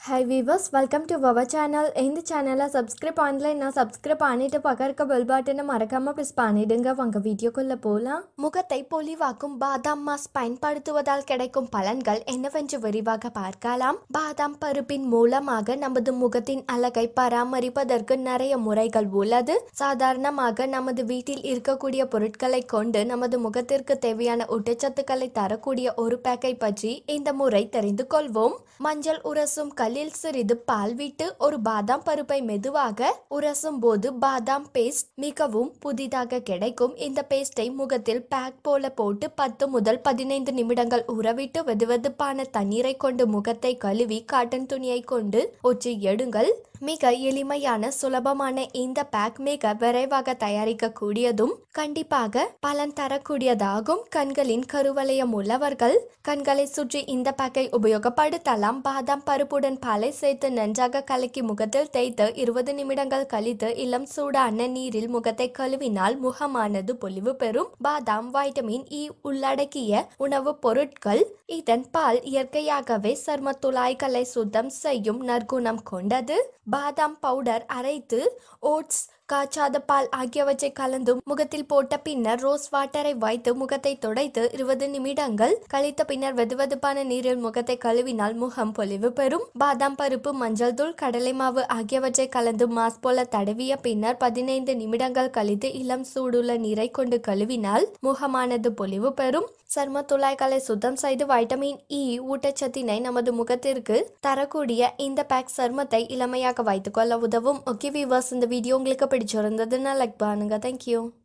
high viewers welcome to our channel இந்த சேனலை subscribe பண்ணலைன்னா சப்ஸ்கிரைப் பண்ணிட்டு பக்கம் இருக்க பெல் பட்டனை மறக்காம ப்ரெஸ் பண்ணிடுங்க வாங்க வீடியோக்குள்ள போகலாம் முகத்தை பொலிவாக்கும் பாதாம் மாஸ் பயன்படுத்துவதால் கிடைக்கும் பலன்கள் என்னவென்று விரிவாக பார்க்கலாம் பாதாம் பருப்பின் மூலமாக நமது முகத்தின் அழகை பராமரிப்பதற்கு நிறைய முறைகள் உள்ளது சாதாரணமாக நமது வீட்டில் இருக்கக்கூடிய பொருட்களை கொண்டு நமது முகத்திற்கு தேவையான ஊட்டச்சத்துக்களை தரக்கூடிய ஒரு பேக்கை பற்றி இந்த முறை தெரிந்து கொள்வோம் மஞ்சள் உரசும் கல்லில் சிறிது பால் விட்டு ஒரு பாதாம் பருப்பை மெதுவாக உரசும் போது பாதாம் பேஸ்ட் மிகவும் புதிதாக கிடைக்கும் இந்த பேஸ்டை முகத்தில் பேக் போல போட்டு பத்து முதல் பதினைந்து நிமிடங்கள் ஊறவிட்டு வெதுவெதுப்பான தண்ணீரை கொண்டு முகத்தை கழுவி காட்டன் துணியை கொண்டு ஒற்றி எடுங்கள் மிக எளிமையான சுலபமான இந்த பேக் மிக விரைவாக தயாரிக்க கூடியதும் கண்டிப்பாக பலன் தரக்கூடியதாகும் கண்களின் கருவளையம் உள்ளவர்கள் கண்களை சுற்றி இந்த பேக்கை உபயோகப்படுத்தலாம் பாதாம் பருப்புடன் பாலை சேர்த்து நன்றாக கலக்கி முகத்தில் தேய்த்து இருபது நிமிடங்கள் கழித்து இளம் சூடான நீரில் முகத்தை கழுவினால் முகமானது பொலிவு பெறும் பாதாம் வைட்டமின் இ உள்ளடக்கிய உணவுப் பொருட்கள் இதன் பால் இயற்கையாகவே சர்ம துளாய்களை சுத்தம் செய்யும் நற்குணம் கொண்டது பாதாம் பவுடர் அரைத்து ஓட்ஸ் காய்ச்சாத பால் ஆகியவற்றை கலந்து முகத்தில் போட்ட பின்னர் ரோஸ் வாட்டரை வைத்து முகத்தை துடைத்து இருபது நிமிடங்கள் கழித்த பின்னர் வெதுவெதுப்பான நீரில் முகத்தை கழுவினால் முகம் பொலிவு பெறும் பாதாம் பருப்பு மஞ்சள் தூள் கடலை மாவு ஆகியவற்றை கலந்து மாஸ் போல தடவிய பின்னர் பதினைந்து நிமிடங்கள் கழித்து இளம் சூடுள்ள நீரை கொண்டு கழுவினால் முகமானது பொலிவு பெறும் சர்ம துளாய்களை சுத்தம் செய்து வைட்டமின் இ ஊட்டச்சத்தினை நமது முகத்திற்கு தரக்கூடிய இந்த பேக் சர்மத்தை இளமையாக வைத்துக்கொள்ள உதவும் ஓகே விவர்ஸ் இந்த வீடியோ உங்களுக்கு பிடிச்சிருந்ததுன்னா லைக் பண்ணுங்க தேங்க்யூ